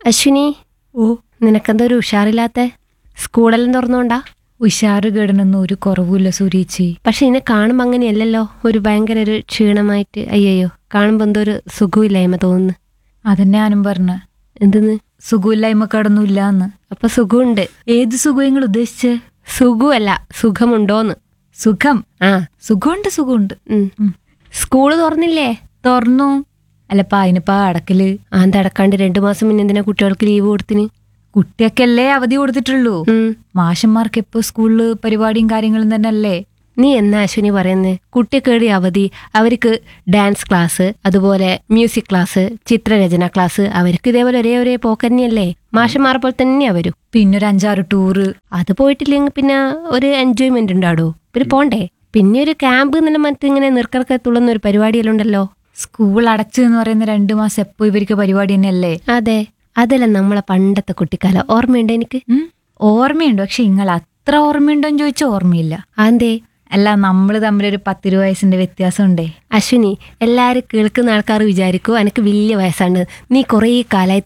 അശ്വിനി ഓ നിനക്കെന്താ ഒരു ഉഷാറില്ലാത്ത സ്കൂളെല്ലാം തുറന്നുകൊണ്ടാ ഉഷാറ് കേടനൊന്നും ഒരു കുറവുമില്ല സുരീച്ചി പക്ഷെ ഇതിനെ കാണുമ്പോൾ അങ്ങനെയല്ലല്ലോ ഒരു ഭയങ്കര ഒരു ക്ഷീണമായിട്ട് അയ്യയ്യോ കാണുമ്പോൾ എന്തോ ഒരു സുഖമില്ലായ്മ തോന്നുന്നു അതന്നെ ഞാനും പറഞ്ഞ എന്തെന്ന് സുഖമില്ലായ്മ കടന്നില്ല എന്ന് അപ്പൊ സുഖമുണ്ട് ഏത് സുഖം നിങ്ങൾ ഉദ്ദേശിച്ച് സുഖമല്ല സുഖമുണ്ടോന്ന് സുഖം ആ സുഖമുണ്ട് സുഖമുണ്ട് ഉം. ഉം. സ്കൂള് തുറന്നില്ലേ തുറന്നു അല്ലപ്പാ അതിനിപ്പാ അടക്കല് ആന്തടക്കാണ്ട് രണ്ടു മാസം മുന്നേ എന്തിനാ കുട്ടികൾക്ക് ലീവ് കൊടുത്തിന് കുട്ടിയൊക്കെയല്ലേ അവധി കൊടുത്തിട്ടുള്ളൂ ഉം. മാഷന്മാർക്ക് എപ്പോ സ്കൂളില് പരിപാടിയും കാര്യങ്ങളും തന്നെ അല്ലേ നീ എന്നാ അശ്വിനി പറയുന്നേ കുട്ടിക്കേടി അവധി അവർക്ക് ഡാൻസ് ക്ലാസ് അതുപോലെ മ്യൂസിക് ക്ലാസ് ചിത്രരചന ക്ലാസ് അവർക്ക് ഇതേപോലെ ഒരേ ഒരേ പോക്കന്നെയല്ലേ മാഷന്മാർ പോലെ തന്നെ വരും പിന്നെ ഒരു അഞ്ചാറ് ടൂറ് അത് പോയിട്ടില്ലെങ്കിൽ പിന്നെ ഒരു എൻജോയ്മെന്റ് ഉണ്ടാടോ പിന്നെ പോണ്ടേ പിന്നെ ഒരു ക്യാമ്പ് എന്നെല്ലാം മറ്റു ഇങ്ങനെ നിർക്കറക്കെ തുള്ളുന്ന ഒരു പരിപാടിയെല്ലാം ഉണ്ടല്ലോ സ്കൂൾ അടച്ചു എന്ന് പറയുന്ന രണ്ടു മാസം എപ്പോ ഇവർക്ക് പരിപാടി തന്നെയല്ലേ അതെ അതെല്ലാം നമ്മളെ പണ്ടത്തെ കുട്ടിക്കാലം ഓർമ്മയുണ്ട് എനിക്ക് ഉം. ഓർമ്മയുണ്ട് പക്ഷെ നിങ്ങൾ അത്ര ഓർമ്മയുണ്ടോന്ന് ചോദിച്ചാൽ ഓർമ്മയില്ല അതെന്തേ അല്ല നമ്മൾ തമ്മിലൊരു പത്തിരു വയസ്സിന്റെ വ്യത്യാസം ഉണ്ടേ അശ്വിനി എല്ലാരും കേൾക്കുന്ന ആൾക്കാർ വിചാരിക്കും എനിക്ക് വലിയ വയസ്സാണ് നീ കുറേ കാലമായി